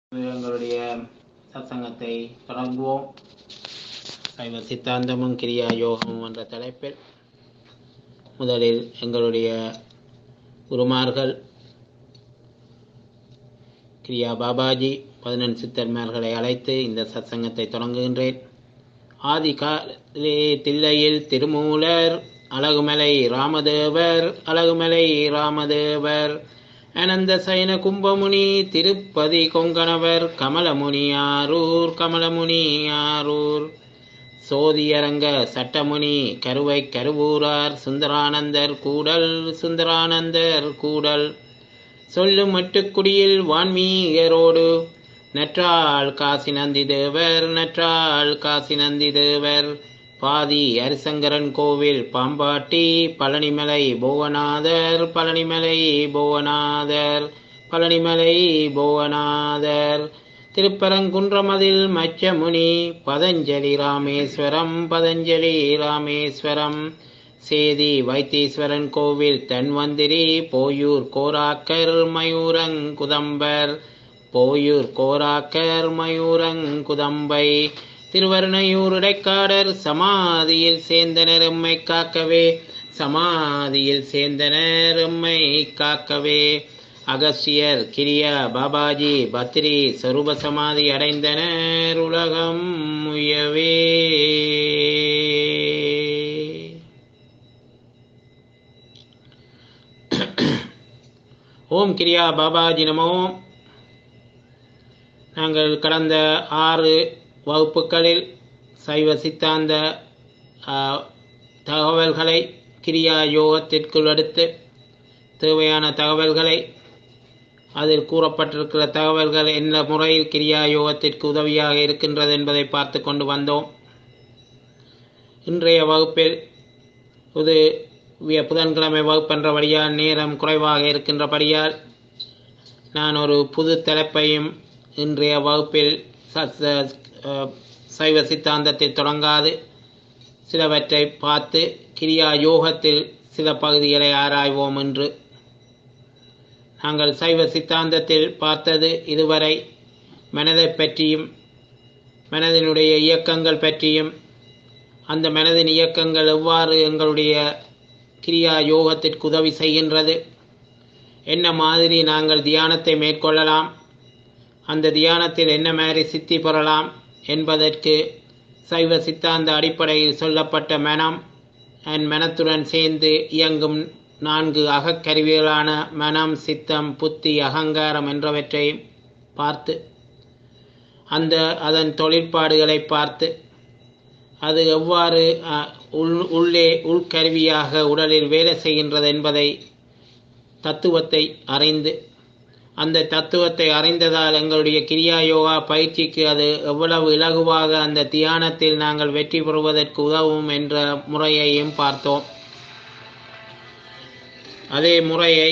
எங்களுடைய சத்சங்கத்தை தொடங்குவோம் சைவ சித்தாந்தமும் கிரியா யோகமும் என்ற தலைப்பில் முதலில் எங்களுடைய குருமார்கள் கிரியா பாபாஜி பதினெண் சித்தர்மார்களை அழைத்து இந்த சத்சங்கத்தை தொடங்குகின்றேன் ஆதி காலே தில்லையில் திருமூலர் அழகுமலை ராமதேவர் அழகுமலை ராமதேவர் அனந்த சயன கும்பமுனி திருப்பதி கொங்கணவர் கமலமுனி ஆரூர் கமலமுனி ஆரூர் சோதியரங்க சட்டமுனி கருவை கருவூரார் சுந்தரானந்தர் கூடல் சுந்தரானந்தர் கூடல் சொல்லும் மட்டுக்குடியில் வான்மீகரோடு நற்றாள் காசி நந்தி தேவர் நற்றாள் காசி நந்தி தேவர் பாதி ஹரிசங்கரன் கோவில் பாம்பாட்டி பழனிமலை புவனாதர் பழனிமலை புவனாதர் பழனிமலை புவனாதர் திருப்பரங்குன்றமதில் மச்சமுனி பதஞ்சலி ராமேஸ்வரம் பதஞ்சலி ராமேஸ்வரம் சேதி வைத்தீஸ்வரன் கோவில் தன்வந்திரி போயூர் கோராக்கர் மயூரங்குதம்பர் போயூர் கோராக்கர் மயூரங்குதம்பை திருவருணையூர் இடைக்காடர் சமாதியில் சேர்ந்தனர் எம்மை காக்கவே சமாதியில் சேர்ந்தனர் எம்மை காக்கவே அகஸ்தியர் கிரியா பாபாஜி பத்ரி சொரூப சமாதி அடைந்தனர் உலகம் முயவே ஓம் கிரியா பாபாஜி நமோ நாங்கள் கடந்த ஆறு வகுப்புகளில் சைவ சித்தாந்த தகவல்களை கிரியா யோகத்திற்குள் எடுத்து தேவையான தகவல்களை அதில் கூறப்பட்டிருக்கிற தகவல்கள் என்ன முறையில் கிரியா யோகத்திற்கு உதவியாக இருக்கின்றது என்பதை பார்த்து கொண்டு வந்தோம் இன்றைய வகுப்பில் இது புதன்கிழமை வகுப்பென்றபடியால் நேரம் குறைவாக இருக்கின்றபடியால் நான் ஒரு புது தலைப்பையும் இன்றைய வகுப்பில் சைவ சித்தாந்தத்தில் தொடங்காது சிலவற்றை பார்த்து கிரியா யோகத்தில் சில பகுதிகளை ஆராய்வோம் என்று நாங்கள் சைவ சித்தாந்தத்தில் பார்த்தது இதுவரை மனதை பற்றியும் மனதினுடைய இயக்கங்கள் பற்றியும் அந்த மனதின் இயக்கங்கள் எவ்வாறு எங்களுடைய கிரியா யோகத்திற்கு உதவி செய்கின்றது என்ன மாதிரி நாங்கள் தியானத்தை மேற்கொள்ளலாம் அந்த தியானத்தில் என்ன மாதிரி சித்தி பெறலாம் என்பதற்கு சைவ சித்தாந்த அடிப்படையில் சொல்லப்பட்ட மனம் அண்ட் மனத்துடன் சேர்ந்து இயங்கும் நான்கு அகக்கருவிகளான மனம் சித்தம் புத்தி அகங்காரம் என்றவற்றை பார்த்து அந்த அதன் தொழிற்பாடுகளை பார்த்து அது எவ்வாறு உள் உள்ளே உள்கருவியாக உடலில் வேலை செய்கின்றது என்பதை தத்துவத்தை அறிந்து அந்த தத்துவத்தை அறிந்ததால் எங்களுடைய கிரியா யோகா பயிற்சிக்கு அது எவ்வளவு இலகுவாக அந்த தியானத்தில் நாங்கள் வெற்றி பெறுவதற்கு உதவும் என்ற முறையையும் பார்த்தோம் அதே முறையை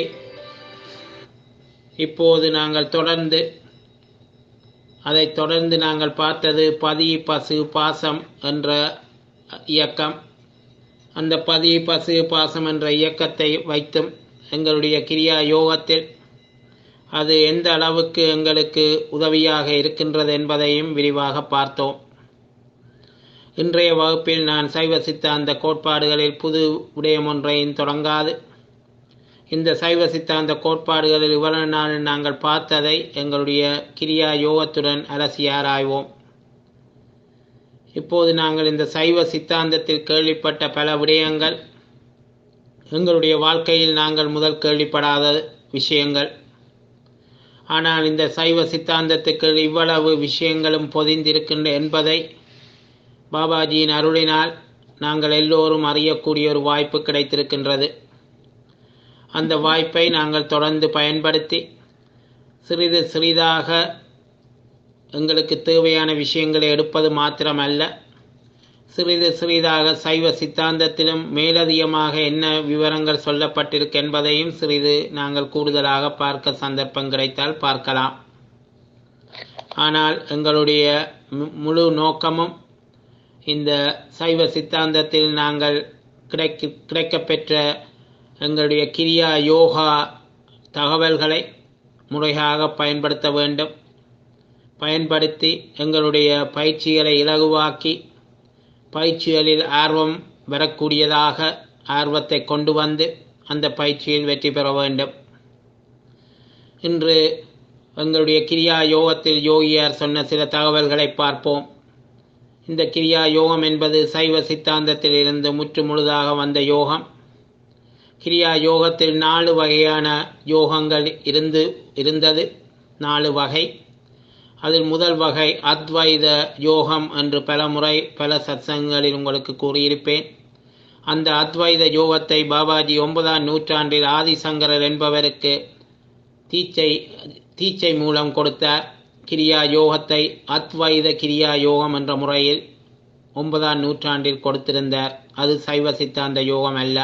இப்போது நாங்கள் தொடர்ந்து அதை தொடர்ந்து நாங்கள் பார்த்தது பதி பசு பாசம் என்ற இயக்கம் அந்த பதி பசு பாசம் என்ற இயக்கத்தை வைத்தும் எங்களுடைய கிரியா யோகத்தில் அது எந்த அளவுக்கு எங்களுக்கு உதவியாக இருக்கின்றது என்பதையும் விரிவாக பார்த்தோம் இன்றைய வகுப்பில் நான் சைவ சித்தாந்த கோட்பாடுகளில் புது விடயம் ஒன்றையும் தொடங்காது இந்த சைவ சித்தாந்த கோட்பாடுகளில் இவ்வளவு நாள் நாங்கள் பார்த்ததை எங்களுடைய கிரியா யோகத்துடன் அலசி ஆராய்வோம் இப்போது நாங்கள் இந்த சைவ சித்தாந்தத்தில் கேள்விப்பட்ட பல விடயங்கள் எங்களுடைய வாழ்க்கையில் நாங்கள் முதல் கேள்விப்படாத விஷயங்கள் ஆனால் இந்த சைவ சித்தாந்தத்துக்கு இவ்வளவு விஷயங்களும் பொதிந்திருக்கின்ற என்பதை பாபாஜியின் அருளினால் நாங்கள் எல்லோரும் அறியக்கூடிய ஒரு வாய்ப்பு கிடைத்திருக்கின்றது அந்த வாய்ப்பை நாங்கள் தொடர்ந்து பயன்படுத்தி சிறிது சிறிதாக எங்களுக்கு தேவையான விஷயங்களை எடுப்பது மாத்திரமல்ல சிறிது சிறிதாக சைவ சித்தாந்தத்திலும் மேலதிகமாக என்ன விவரங்கள் சொல்லப்பட்டிருக்கு என்பதையும் சிறிது நாங்கள் கூடுதலாக பார்க்க சந்தர்ப்பம் கிடைத்தால் பார்க்கலாம் ஆனால் எங்களுடைய முழு நோக்கமும் இந்த சைவ சித்தாந்தத்தில் நாங்கள் கிடைக்க கிடைக்கப்பெற்ற எங்களுடைய கிரியா யோகா தகவல்களை முறையாக பயன்படுத்த வேண்டும் பயன்படுத்தி எங்களுடைய பயிற்சிகளை இலகுவாக்கி பயிற்சிகளில் ஆர்வம் வரக்கூடியதாக ஆர்வத்தை கொண்டு வந்து அந்த பயிற்சியில் வெற்றி பெற வேண்டும் இன்று எங்களுடைய கிரியா யோகத்தில் யோகியார் சொன்ன சில தகவல்களை பார்ப்போம் இந்த கிரியா யோகம் என்பது சைவ சித்தாந்தத்தில் இருந்து முற்று முழுதாக வந்த யோகம் கிரியா யோகத்தில் நாலு வகையான யோகங்கள் இருந்து இருந்தது நாலு வகை அதில் முதல் வகை அத்வைத யோகம் என்று பல முறை பல சத்சங்களில் உங்களுக்கு கூறியிருப்பேன் அந்த அத்வைத யோகத்தை பாபாஜி ஒன்பதாம் நூற்றாண்டில் ஆதிசங்கரர் என்பவருக்கு தீச்சை தீச்சை மூலம் கொடுத்தார் கிரியா யோகத்தை அத்வைத கிரியா யோகம் என்ற முறையில் ஒன்பதாம் நூற்றாண்டில் கொடுத்திருந்தார் அது சைவ சித்தாந்த யோகம் அல்ல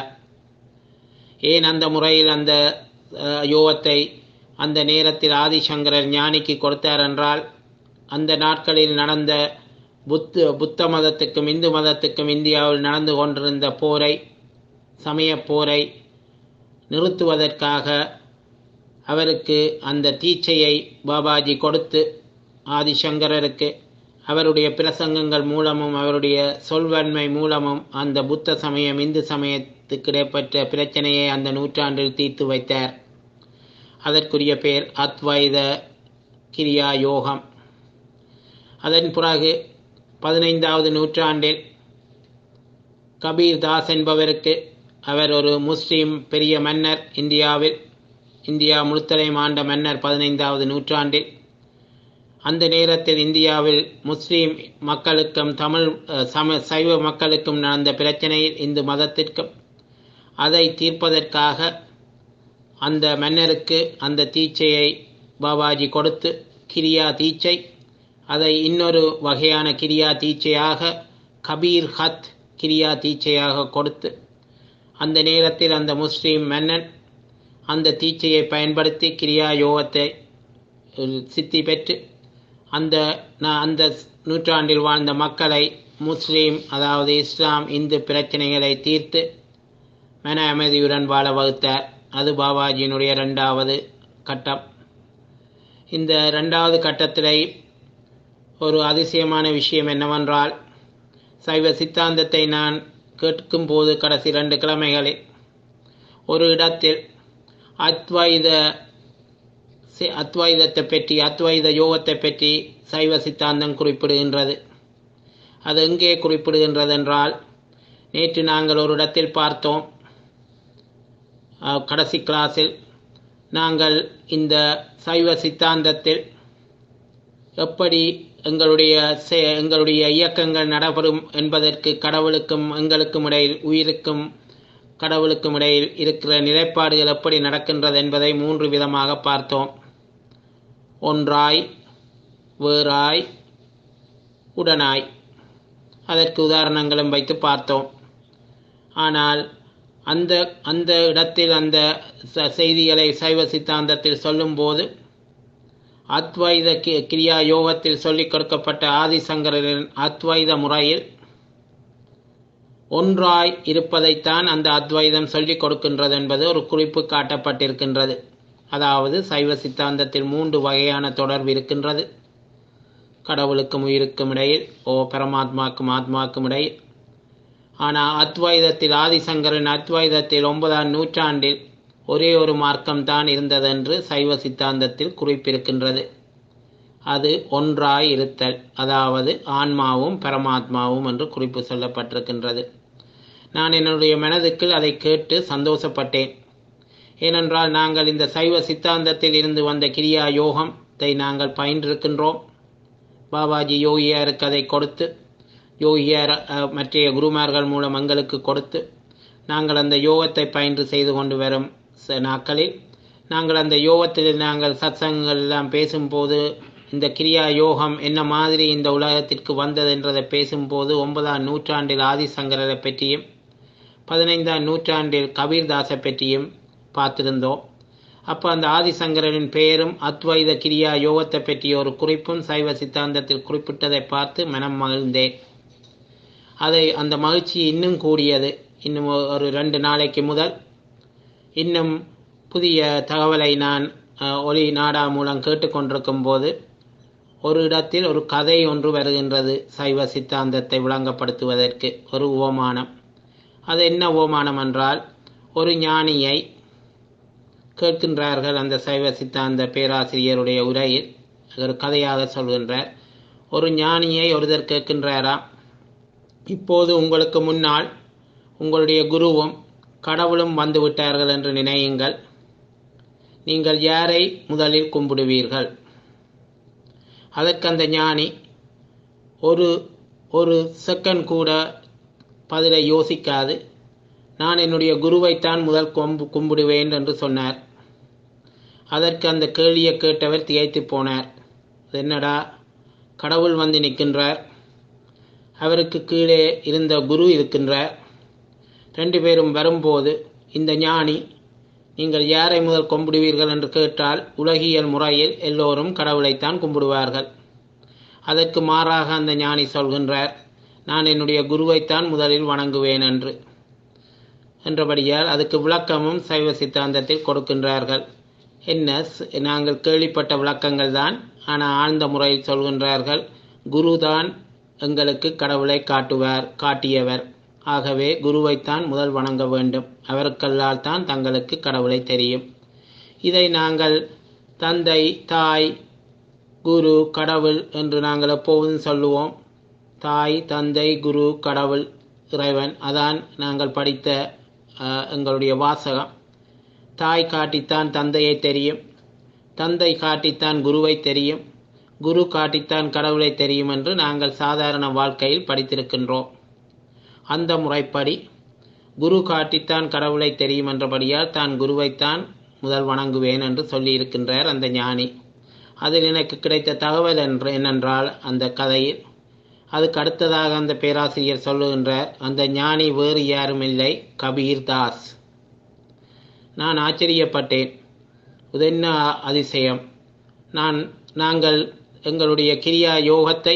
ஏன் அந்த முறையில் அந்த யோகத்தை அந்த நேரத்தில் ஆதிசங்கரர் ஞானிக்கு கொடுத்தார் என்றால் அந்த நாட்களில் நடந்த புத்த புத்த மதத்துக்கும் இந்து மதத்துக்கும் இந்தியாவில் நடந்து கொண்டிருந்த போரை சமய போரை நிறுத்துவதற்காக அவருக்கு அந்த தீட்சையை பாபாஜி கொடுத்து ஆதிசங்கரருக்கு அவருடைய பிரசங்கங்கள் மூலமும் அவருடைய சொல்வன்மை மூலமும் அந்த புத்த சமயம் இந்து சமயத்துக்கு இடைப்பட்ட பிரச்சனையை அந்த நூற்றாண்டில் தீர்த்து வைத்தார் அதற்குரிய பெயர் அத்வைத கிரியா யோகம் அதன் பிறகு பதினைந்தாவது நூற்றாண்டில் கபீர் தாஸ் என்பவருக்கு அவர் ஒரு முஸ்லீம் பெரிய மன்னர் இந்தியாவில் இந்தியா முழுத்தலையும் ஆண்ட மன்னர் பதினைந்தாவது நூற்றாண்டில் அந்த நேரத்தில் இந்தியாவில் முஸ்லீம் மக்களுக்கும் தமிழ் சம சைவ மக்களுக்கும் நடந்த பிரச்சனையில் இந்து மதத்திற்கும் அதை தீர்ப்பதற்காக அந்த மன்னருக்கு அந்த தீட்சையை பாபாஜி கொடுத்து கிரியா தீட்சை அதை இன்னொரு வகையான கிரியா தீட்சையாக கபீர் ஹத் கிரியா தீட்சையாக கொடுத்து அந்த நேரத்தில் அந்த முஸ்லீம் மன்னன் அந்த தீட்சையை பயன்படுத்தி கிரியா யோகத்தை சித்தி பெற்று அந்த அந்த நூற்றாண்டில் வாழ்ந்த மக்களை முஸ்லீம் அதாவது இஸ்லாம் இந்து பிரச்சனைகளை தீர்த்து மன அமைதியுடன் வாழ வகுத்தார் அது பாபாஜியினுடைய ரெண்டாவது கட்டம் இந்த ரெண்டாவது கட்டத்தில் ஒரு அதிசயமான விஷயம் என்னவென்றால் சைவ சித்தாந்தத்தை நான் கேட்கும் போது கடைசி ரெண்டு கிழமைகளில் ஒரு இடத்தில் அத்வைத அத்வைதத்தை பற்றி அத்வைத யோகத்தை பற்றி சைவ சித்தாந்தம் குறிப்பிடுகின்றது அது எங்கே குறிப்பிடுகின்றது என்றால் நேற்று நாங்கள் ஒரு இடத்தில் பார்த்தோம் கடைசி கிளாஸில் நாங்கள் இந்த சைவ சித்தாந்தத்தில் எப்படி எங்களுடைய எங்களுடைய இயக்கங்கள் நடைபெறும் என்பதற்கு கடவுளுக்கும் எங்களுக்கும் இடையில் உயிருக்கும் கடவுளுக்கும் இடையில் இருக்கிற நிலைப்பாடுகள் எப்படி நடக்கின்றது என்பதை மூன்று விதமாக பார்த்தோம் ஒன்றாய் வேறாய் உடனாய் அதற்கு உதாரணங்களும் வைத்து பார்த்தோம் ஆனால் அந்த அந்த இடத்தில் அந்த செய்திகளை சைவ சித்தாந்தத்தில் சொல்லும்போது அத்வைத கிரியா யோகத்தில் சொல்லிக் கொடுக்கப்பட்ட ஆதிசங்கரின் அத்வைத முறையில் ஒன்றாய் இருப்பதைத்தான் அந்த அத்வைதம் சொல்லிக் கொடுக்கின்றது என்பது ஒரு குறிப்பு காட்டப்பட்டிருக்கின்றது அதாவது சைவ சித்தாந்தத்தில் மூன்று வகையான தொடர்பு இருக்கின்றது கடவுளுக்கும் உயிருக்கும் இடையில் ஓ பரமாத்மாக்கும் ஆத்மாக்கும் இடையில் ஆனால் அத்வைதத்தில் ஆதிசங்கரின் அத்வைதத்தில் ஒன்பதாம் நூற்றாண்டில் ஒரே ஒரு மார்க்கம்தான் இருந்ததென்று சைவ சித்தாந்தத்தில் குறிப்பிருக்கின்றது அது ஒன்றாய் இருத்தல் அதாவது ஆன்மாவும் பரமாத்மாவும் என்று குறிப்பு சொல்லப்பட்டிருக்கின்றது நான் என்னுடைய மனதுக்குள் அதை கேட்டு சந்தோஷப்பட்டேன் ஏனென்றால் நாங்கள் இந்த சைவ சித்தாந்தத்தில் இருந்து வந்த கிரியா யோகத்தை நாங்கள் பயின்றிருக்கின்றோம் பாபாஜி யோகியாருக்கு அதை கொடுத்து யோகியார் மற்றைய குருமார்கள் மூலம் எங்களுக்கு கொடுத்து நாங்கள் அந்த யோகத்தை பயின்று செய்து கொண்டு வரும் நாட்களில் நாங்கள் அந்த யோகத்தில் நாங்கள் சத்சங்கங்கள் எல்லாம் பேசும்போது இந்த கிரியா யோகம் என்ன மாதிரி இந்த உலகத்திற்கு வந்தது என்றதை பேசும்போது ஒன்பதாம் நூற்றாண்டில் ஆதிசங்கரரை பற்றியும் பதினைந்தாம் நூற்றாண்டில் கபீர்தாஸை பற்றியும் பார்த்திருந்தோம் அப்போ அந்த ஆதிசங்கரனின் பெயரும் அத்வைத கிரியா யோகத்தை பற்றிய ஒரு குறிப்பும் சைவ சித்தாந்தத்தில் குறிப்பிட்டதை பார்த்து மனம் மகிழ்ந்தேன் அதை அந்த மகிழ்ச்சி இன்னும் கூடியது இன்னும் ஒரு ரெண்டு நாளைக்கு முதல் இன்னும் புதிய தகவலை நான் ஒளி நாடா மூலம் கேட்டுக்கொண்டிருக்கும் போது ஒரு இடத்தில் ஒரு கதை ஒன்று வருகின்றது சைவ சித்தாந்தத்தை விளங்கப்படுத்துவதற்கு ஒரு ஓமானம் அது என்ன ஓமானம் என்றால் ஒரு ஞானியை கேட்கின்றார்கள் அந்த சைவ சித்தாந்த பேராசிரியருடைய உரையில் ஒரு கதையாக சொல்கின்றார் ஒரு ஞானியை ஒருத்தர் கேட்கின்றாராம் இப்போது உங்களுக்கு முன்னால் உங்களுடைய குருவும் கடவுளும் வந்து விட்டார்கள் என்று நினையுங்கள் நீங்கள் யாரை முதலில் கும்பிடுவீர்கள் அதற்கு அந்த ஞானி ஒரு ஒரு செகண்ட் கூட பதிலை யோசிக்காது நான் என்னுடைய குருவைத்தான் முதல் கொம்பு கும்பிடுவேன் என்று சொன்னார் அதற்கு அந்த கேள்வியை கேட்டவர் திகைத்து போனார் அது என்னடா கடவுள் வந்து நிற்கின்றார் அவருக்கு கீழே இருந்த குரு இருக்கின்றார் ரெண்டு பேரும் வரும்போது இந்த ஞானி நீங்கள் யாரை முதல் கும்பிடுவீர்கள் என்று கேட்டால் உலகியல் முறையில் எல்லோரும் கடவுளைத்தான் கும்பிடுவார்கள் அதற்கு மாறாக அந்த ஞானி சொல்கின்றார் நான் என்னுடைய குருவைத்தான் முதலில் வணங்குவேன் என்று என்றபடியால் அதுக்கு விளக்கமும் சைவ சித்தாந்தத்தில் கொடுக்கின்றார்கள் என்ன நாங்கள் கேள்விப்பட்ட விளக்கங்கள் தான் ஆனால் ஆழ்ந்த முறையில் சொல்கின்றார்கள் குருதான் எங்களுக்கு கடவுளை காட்டுவார் காட்டியவர் ஆகவே குருவைத்தான் முதல் வணங்க வேண்டும் அவருக்கல்லால் தான் தங்களுக்கு கடவுளை தெரியும் இதை நாங்கள் தந்தை தாய் குரு கடவுள் என்று நாங்கள் எப்போதும் சொல்லுவோம் தாய் தந்தை குரு கடவுள் இறைவன் அதான் நாங்கள் படித்த எங்களுடைய வாசகம் தாய் காட்டித்தான் தந்தையை தெரியும் தந்தை காட்டித்தான் குருவை தெரியும் குரு காட்டித்தான் கடவுளை தெரியும் என்று நாங்கள் சாதாரண வாழ்க்கையில் படித்திருக்கின்றோம் அந்த முறைப்படி குரு காட்டித்தான் கடவுளை தெரியும் என்றபடியால் தான் குருவைத்தான் முதல் வணங்குவேன் என்று சொல்லியிருக்கின்றார் அந்த ஞானி அதில் எனக்கு கிடைத்த தகவல் என்று என்னென்றால் அந்த கதையில் அதுக்கு அடுத்ததாக அந்த பேராசிரியர் சொல்லுகின்றார் அந்த ஞானி வேறு யாரும் இல்லை கபீர் தாஸ் நான் ஆச்சரியப்பட்டேன் இது என்ன அதிசயம் நான் நாங்கள் எங்களுடைய கிரியா யோகத்தை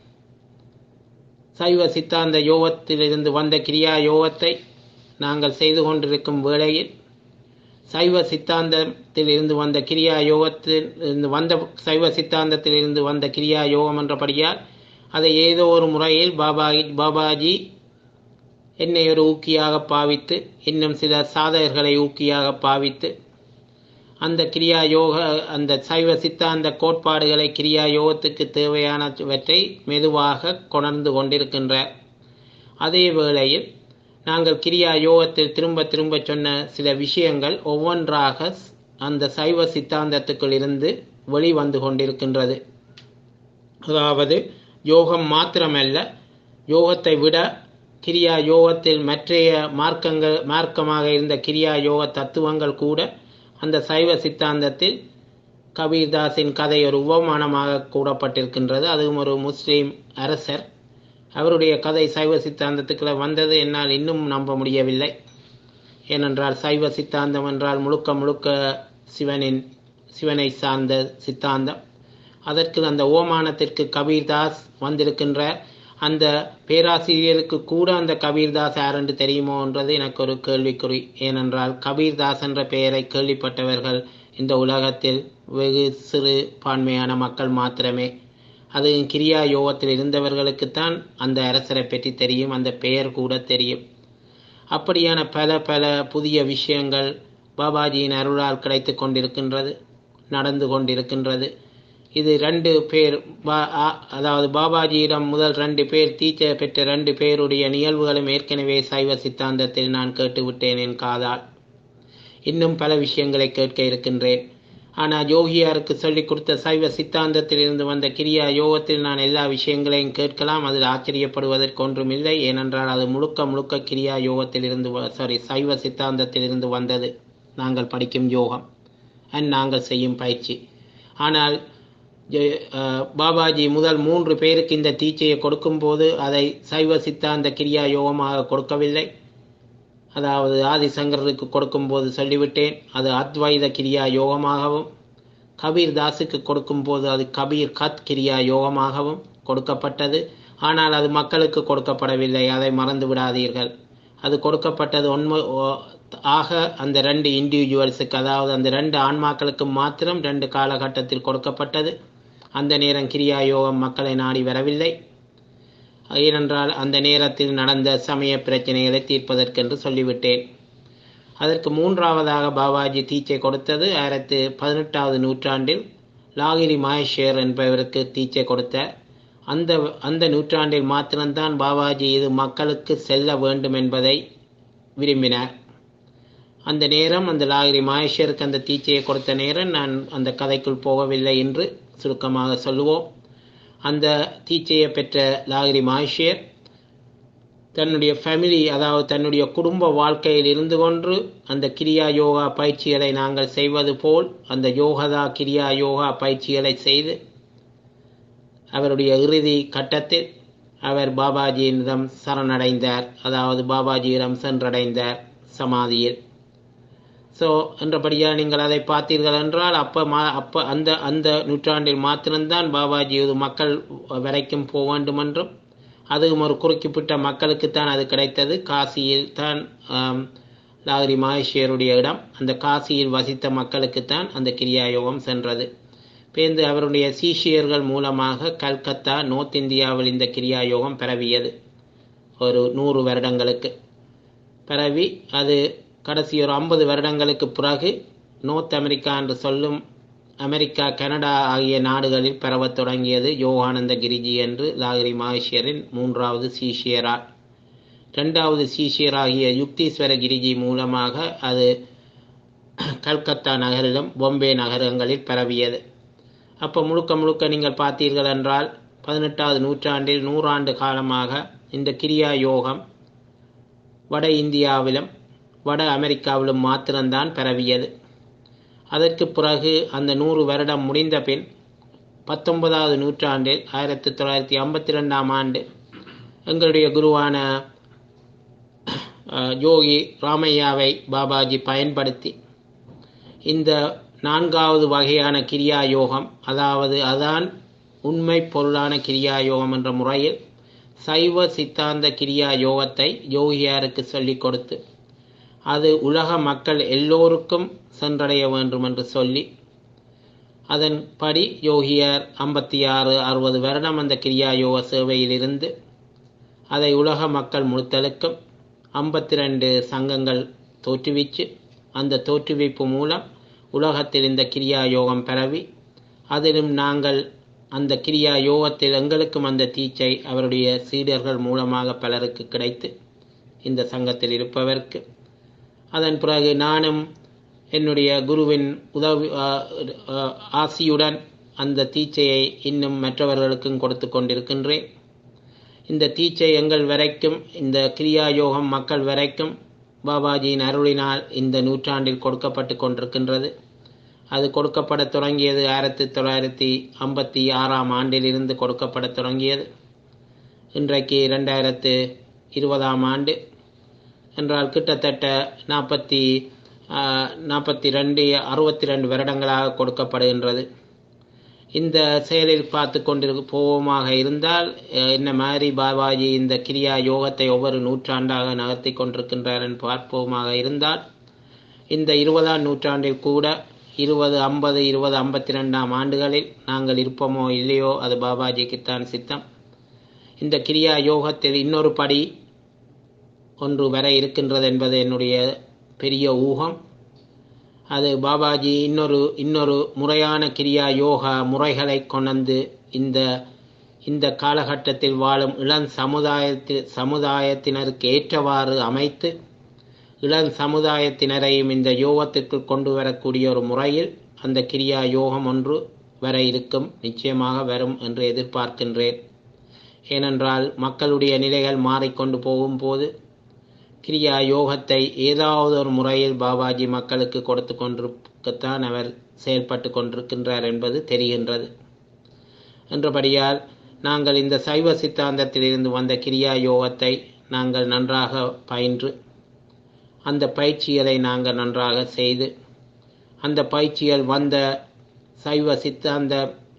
சைவ சித்தாந்த யோகத்திலிருந்து வந்த கிரியா யோகத்தை நாங்கள் செய்து கொண்டிருக்கும் வேளையில் சைவ சித்தாந்தத்தில் இருந்து வந்த கிரியா யோகத்தில் இருந்து வந்த சைவ சித்தாந்தத்தில் இருந்து வந்த கிரியா யோகம் என்றபடியால் அதை ஏதோ ஒரு முறையில் பாபா பாபாஜி என்னை ஒரு ஊக்கியாக பாவித்து இன்னும் சில சாதகர்களை ஊக்கியாக பாவித்து அந்த கிரியா யோக அந்த சைவ சித்தாந்த கோட்பாடுகளை கிரியா யோகத்துக்கு தேவையானவற்றை மெதுவாக கொணர்ந்து கொண்டிருக்கின்றார் அதே வேளையில் நாங்கள் கிரியா யோகத்தில் திரும்ப திரும்ப சொன்ன சில விஷயங்கள் ஒவ்வொன்றாக அந்த சைவ சித்தாந்தத்துக்குள் இருந்து வெளிவந்து கொண்டிருக்கின்றது அதாவது யோகம் மாத்திரமல்ல யோகத்தை விட கிரியா யோகத்தில் மற்றைய மார்க்கங்கள் மார்க்கமாக இருந்த கிரியா யோக தத்துவங்கள் கூட அந்த சைவ சித்தாந்தத்தில் கபீர்தாஸின் கதை ஒரு உபமானமாக கூறப்பட்டிருக்கின்றது அதுவும் ஒரு முஸ்லீம் அரசர் அவருடைய கதை சைவ சித்தாந்தத்துக்குள்ள வந்தது என்னால் இன்னும் நம்ப முடியவில்லை ஏனென்றால் சைவ சித்தாந்தம் என்றால் முழுக்க முழுக்க சிவனின் சிவனை சார்ந்த சித்தாந்தம் அதற்கு அந்த ஓமானத்திற்கு கபீர்தாஸ் வந்திருக்கின்றார் அந்த பேராசிரியருக்கு கூட அந்த கபீர்தாஸ் யாரென்று தெரியுமோ என்றது எனக்கு ஒரு கேள்விக்குறி ஏனென்றால் கபீர்தாஸ் என்ற பெயரை கேள்விப்பட்டவர்கள் இந்த உலகத்தில் வெகு சிறு பான்மையான மக்கள் மாத்திரமே அது கிரியா யோகத்தில் இருந்தவர்களுக்குத்தான் அந்த அரசரை பற்றி தெரியும் அந்த பெயர் கூட தெரியும் அப்படியான பல பல புதிய விஷயங்கள் பாபாஜியின் அருளால் கிடைத்து கொண்டிருக்கின்றது நடந்து கொண்டிருக்கின்றது இது ரெண்டு பேர் அதாவது பாபாஜியிடம் முதல் ரெண்டு பேர் தீச்சை பெற்ற ரெண்டு பேருடைய நிகழ்வுகளும் ஏற்கனவே சைவ சித்தாந்தத்தில் நான் கேட்டுவிட்டேன் என் காதால் இன்னும் பல விஷயங்களை கேட்க இருக்கின்றேன் ஆனால் யோகியாருக்கு சொல்லிக் கொடுத்த சைவ சித்தாந்தத்தில் இருந்து வந்த கிரியா யோகத்தில் நான் எல்லா விஷயங்களையும் கேட்கலாம் அதில் ஆச்சரியப்படுவதற்கு ஒன்றும் இல்லை ஏனென்றால் அது முழுக்க முழுக்க கிரியா யோகத்தில் இருந்து சாரி சைவ சித்தாந்தத்தில் இருந்து வந்தது நாங்கள் படிக்கும் யோகம் அண்ட் நாங்கள் செய்யும் பயிற்சி ஆனால் பாபாஜி முதல் மூன்று பேருக்கு இந்த தீட்சையை கொடுக்கும்போது அதை சைவ சித்தாந்த கிரியா யோகமாக கொடுக்கவில்லை அதாவது ஆதிசங்கருக்கு கொடுக்கும்போது சொல்லிவிட்டேன் அது அத்வைத கிரியா யோகமாகவும் கபீர் தாஸுக்கு கொடுக்கும்போது அது கபீர் கத் கிரியா யோகமாகவும் கொடுக்கப்பட்டது ஆனால் அது மக்களுக்கு கொடுக்கப்படவில்லை அதை மறந்து விடாதீர்கள் அது கொடுக்கப்பட்டது உண்மை ஆக அந்த ரெண்டு இண்டிவிஜுவல்ஸுக்கு அதாவது அந்த ரெண்டு ஆன்மாக்களுக்கு மாத்திரம் ரெண்டு காலகட்டத்தில் கொடுக்கப்பட்டது அந்த நேரம் கிரியா யோகம் மக்களை நாடி வரவில்லை ஏனென்றால் அந்த நேரத்தில் நடந்த சமய பிரச்சனைகளை தீர்ப்பதற்கென்று சொல்லிவிட்டேன் அதற்கு மூன்றாவதாக பாபாஜி தீட்சை கொடுத்தது ஆயிரத்து பதினெட்டாவது நூற்றாண்டில் லாகிரி மாயேஷர் என்பவருக்கு தீட்சை கொடுத்தார் அந்த அந்த நூற்றாண்டில் மாத்திரம்தான் பாபாஜி இது மக்களுக்கு செல்ல வேண்டும் என்பதை விரும்பினார் அந்த நேரம் அந்த லாகிரி மாயேஷருக்கு அந்த தீட்சையை கொடுத்த நேரம் நான் அந்த கதைக்குள் போகவில்லை என்று சுருக்கமாக சொல்லுவோம் அந்த தீட்சையை பெற்ற லாகிரி மாயேஷர் தன்னுடைய ஃபேமிலி அதாவது தன்னுடைய குடும்ப வாழ்க்கையில் இருந்து கொண்டு அந்த கிரியா யோகா பயிற்சிகளை நாங்கள் செய்வது போல் அந்த யோகதா கிரியா யோகா பயிற்சிகளை செய்து அவருடைய இறுதி கட்டத்தில் அவர் பாபாஜியிடம் சரணடைந்தார் அதாவது பாபாஜியிடம் சென்றடைந்தார் சமாதியில் ஸோ என்றபடியாக நீங்கள் அதை பார்த்தீர்கள் என்றால் அப்போ மா அப்போ அந்த அந்த நூற்றாண்டில் மாத்திரம்தான் பாபாஜி இது மக்கள் வரைக்கும் போக வேண்டும் என்றும் அதுவும் ஒரு குறுக்கிப்பிட்ட மக்களுக்குத்தான் அது கிடைத்தது காசியில் தான் லாகிரி மகேஸ்வருடைய இடம் அந்த காசியில் வசித்த மக்களுக்குத்தான் அந்த கிரியாயோகம் சென்றது பேர்ந்து அவருடைய சீஷியர்கள் மூலமாக கல்கத்தா நோர்த் இந்தியாவில் இந்த கிரியாயோகம் பரவியது ஒரு நூறு வருடங்களுக்கு பரவி அது கடைசி ஒரு ஐம்பது வருடங்களுக்கு பிறகு நோர்த் அமெரிக்கா என்று சொல்லும் அமெரிக்கா கனடா ஆகிய நாடுகளில் பரவத் தொடங்கியது யோகானந்த கிரிஜி என்று லாகிரி மகேஸ்வரின் மூன்றாவது சீஷியரால் இரண்டாவது சீஷியராகிய யுக்தீஸ்வர கிரிஜி மூலமாக அது கல்கத்தா நகரிலும் பொம்பே நகரங்களில் பரவியது அப்போ முழுக்க முழுக்க நீங்கள் பார்த்தீர்கள் என்றால் பதினெட்டாவது நூற்றாண்டில் நூறாண்டு காலமாக இந்த கிரியா யோகம் வட இந்தியாவிலும் வட அமெரிக்காவிலும் மாத்திரம்தான் பரவியது அதற்கு பிறகு அந்த நூறு வருடம் முடிந்த பின் பத்தொன்பதாவது நூற்றாண்டில் ஆயிரத்தி தொள்ளாயிரத்தி ஐம்பத்தி ரெண்டாம் ஆண்டு எங்களுடைய குருவான யோகி ராமையாவை பாபாஜி பயன்படுத்தி இந்த நான்காவது வகையான கிரியா யோகம் அதாவது அதான் உண்மை பொருளான கிரியா யோகம் என்ற முறையில் சைவ சித்தாந்த கிரியா யோகத்தை யோகியாருக்கு சொல்லிக் கொடுத்து அது உலக மக்கள் எல்லோருக்கும் சென்றடைய வேண்டும் என்று சொல்லி அதன்படி யோகியார் ஐம்பத்தி ஆறு அறுபது வருடம் அந்த கிரியா யோக சேவையில் இருந்து அதை உலக மக்கள் முழுத்தலுக்கும் ஐம்பத்தி ரெண்டு சங்கங்கள் தோற்றுவிச்சு அந்த தோற்றுவிப்பு மூலம் உலகத்தில் இந்த கிரியா யோகம் பரவி அதிலும் நாங்கள் அந்த கிரியா யோகத்தில் எங்களுக்கும் அந்த தீச்சை அவருடைய சீடர்கள் மூலமாக பலருக்கு கிடைத்து இந்த சங்கத்தில் இருப்பவருக்கு அதன் பிறகு நானும் என்னுடைய குருவின் உதவி ஆசியுடன் அந்த தீச்சையை இன்னும் மற்றவர்களுக்கும் கொடுத்து கொண்டிருக்கின்றேன் இந்த தீச்சை எங்கள் வரைக்கும் இந்த கிரியா யோகம் மக்கள் வரைக்கும் பாபாஜியின் அருளினால் இந்த நூற்றாண்டில் கொடுக்கப்பட்டு கொண்டிருக்கின்றது அது கொடுக்கப்பட தொடங்கியது ஆயிரத்தி தொள்ளாயிரத்தி ஐம்பத்தி ஆறாம் ஆண்டிலிருந்து கொடுக்கப்பட தொடங்கியது இன்றைக்கு ரெண்டாயிரத்து இருபதாம் ஆண்டு என்றால் கிட்டத்தட்ட நாற்பத்தி நாற்பத்தி ரெண்டு அறுபத்தி ரெண்டு வருடங்களாக கொடுக்கப்படுகின்றது இந்த செயலில் பார்த்து கொண்டிரு போவோமாக இருந்தால் என்ன மாதிரி பாபாஜி இந்த கிரியா யோகத்தை ஒவ்வொரு நூற்றாண்டாக நகர்த்தி கொண்டிருக்கின்றார் என்று பார்ப்போமாக இருந்தால் இந்த இருபதாம் நூற்றாண்டில் கூட இருபது ஐம்பது இருபது ஐம்பத்தி ரெண்டாம் ஆண்டுகளில் நாங்கள் இருப்போமோ இல்லையோ அது பாபாஜிக்குத்தான் சித்தம் இந்த கிரியா யோகத்தில் இன்னொரு படி ஒன்று வர இருக்கின்றது என்பது என்னுடைய பெரிய ஊகம் அது பாபாஜி இன்னொரு இன்னொரு முறையான கிரியா யோகா முறைகளை கொண்டு இந்த இந்த காலகட்டத்தில் வாழும் இளம் சமுதாயத்தில் சமுதாயத்தினருக்கு ஏற்றவாறு அமைத்து இளம் சமுதாயத்தினரையும் இந்த யோகத்திற்கு கொண்டு வரக்கூடிய ஒரு முறையில் அந்த கிரியா யோகம் ஒன்று வர இருக்கும் நிச்சயமாக வரும் என்று எதிர்பார்க்கின்றேன் ஏனென்றால் மக்களுடைய நிலைகள் மாறிக்கொண்டு போகும்போது கிரியா யோகத்தை ஏதாவது ஒரு முறையில் பாபாஜி மக்களுக்கு கொடுத்து கொண்டிருக்கத்தான் அவர் செயல்பட்டு கொண்டிருக்கின்றார் என்பது தெரிகின்றது என்றபடியால் நாங்கள் இந்த சைவ சித்தாந்தத்திலிருந்து வந்த கிரியா யோகத்தை நாங்கள் நன்றாக பயின்று அந்த பயிற்சிகளை நாங்கள் நன்றாக செய்து அந்த பயிற்சிகள் வந்த சைவ சித்தாந்த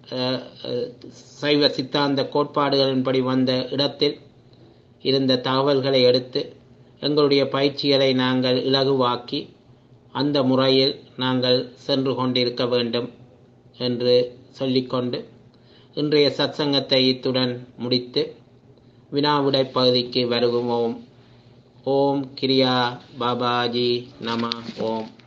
சைவ சித்தாந்த கோட்பாடுகளின்படி வந்த இடத்தில் இருந்த தகவல்களை எடுத்து எங்களுடைய பயிற்சிகளை நாங்கள் இலகுவாக்கி அந்த முறையில் நாங்கள் சென்று கொண்டிருக்க வேண்டும் என்று சொல்லிக்கொண்டு இன்றைய சத்சங்கத்தை இத்துடன் முடித்து வினாவிடை பகுதிக்கு வருகுவோம் ஓம் கிரியா பாபாஜி நம ஓம்